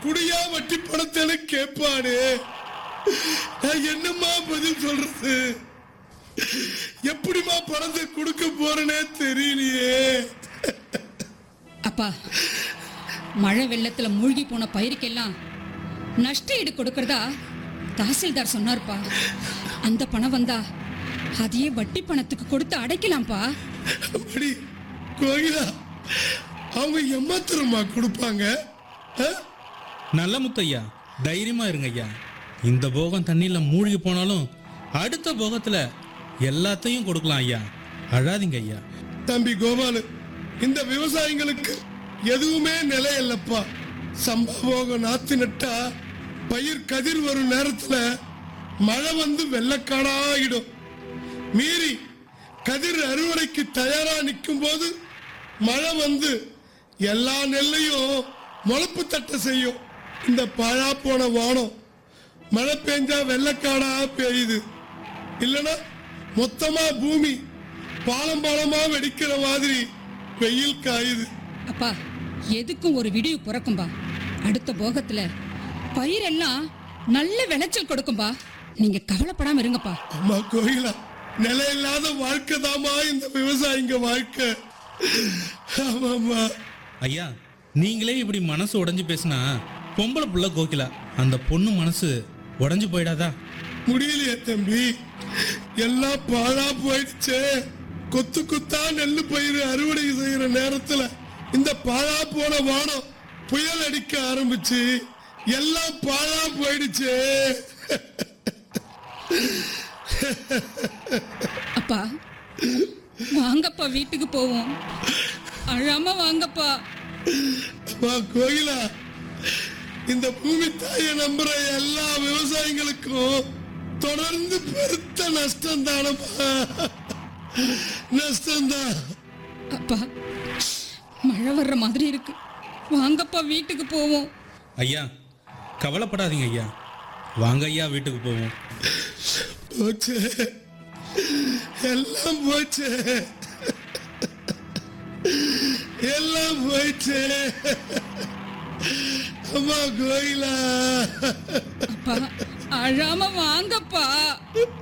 குடியா வட்டி பணத்தை கேட்பானே நான் என்னம்மா பதில் சொல்றது எப்படிம்மா பணத்தை கொடுக்க போறேனே தெரியலையே அப்பா மழை வெள்ளத்துல மூழ்கி போன பயிருக்கெல்லாம் நஷ்ட ஈடு கொடுக்கறதா தாசில்தார் சொன்னார்ப்பா அந்த பணம் வந்தா அதையே வட்டி பணத்துக்கு கொடுத்து அடைக்கலாம்ப்பா அப்படி கோகிலா அவங்க எம்மாத்திரமா கொடுப்பாங்க ஆ? நல்ல முத்தையா தைரியமா இருங்க ஐயா இந்த போகம் தண்ணியில மூழ்கி போனாலும் அடுத்த போகத்துல எல்லாத்தையும் கொடுக்கலாம் ஐயா அழாதீங்க ஐயா தம்பி கோபாலு இந்த விவசாயிங்களுக்கு எதுவுமே நிலை இல்லப்பா சம்பவம் நாத்து நட்டா பயிர் கதிர் வரும் நேரத்துல மழை வந்து வெள்ளக்காடாயிடும் மீறி கதிர் அறுவடைக்கு தயாரா நிற்கும் போது மழை வந்து எல்லா நெல்லையும் முளப்பு தட்ட செய்யும் இந்த பாழா போன வானம் மழை பெஞ்சா வெள்ளக்காடா பெய்யுது இல்லனா மொத்தமா பூமி பாலம் பாலமா வெடிக்கிற மாதிரி வெயில் காயுது அப்பா எதுக்கும் ஒரு விடிவு பிறக்கும்பா அடுத்த போகத்துல பயிரெல்லாம் நல்ல விளைச்சல் கொடுக்கும்பா நீங்க கவலைப்படாம இருங்கப்பா அம்மா கோயிலா நிலை இல்லாத வாழ்க்கை தாமா இந்த விவசாயிங்க வாழ்க்கை ஆமாம்மா ஐயா நீங்களே இப்படி மனசு உடைஞ்சு பேசினா பொம்பளை புள்ள கோகிலா அந்த பொண்ணு மனசு உடைஞ்சு போயிடாதா முடியலையே தம்பி எல்லாம் பாழா போயிடுச்சே கொத்து கொத்தா நெல்லு பயிர் அறுவடை செய்யற நேரத்துல இந்த பாழா போன வானம் புயல் அடிக்க ஆரம்பிச்சு எல்லாம் பாழா போயிடுச்சே அப்பா வாங்கப்பா வீட்டுக்கு போவோம் அழாம வாங்கப்பா அம்மா கோயிலா இந்த பூமி தாயை நம்புற எல்லா விவசாயிகளுக்கும் தொடர்ந்து பெருத்த நஷ்டம் தானப்பா நஷ்டம்தான் அப்பா மழை வர்ற மாதிரி இருக்கு வாங்கப்பா வீட்டுக்கு போவோம் ஐயா கவலைப்படாதீங்க ஐயா வாங்க ஐயா வீட்டுக்கு போவோம் போச்சு எல்லாம் போச்சு எல்லாம் போயிடுச்சு அம்மா கோயிலா அப்பா அழாம வாங்கப்பா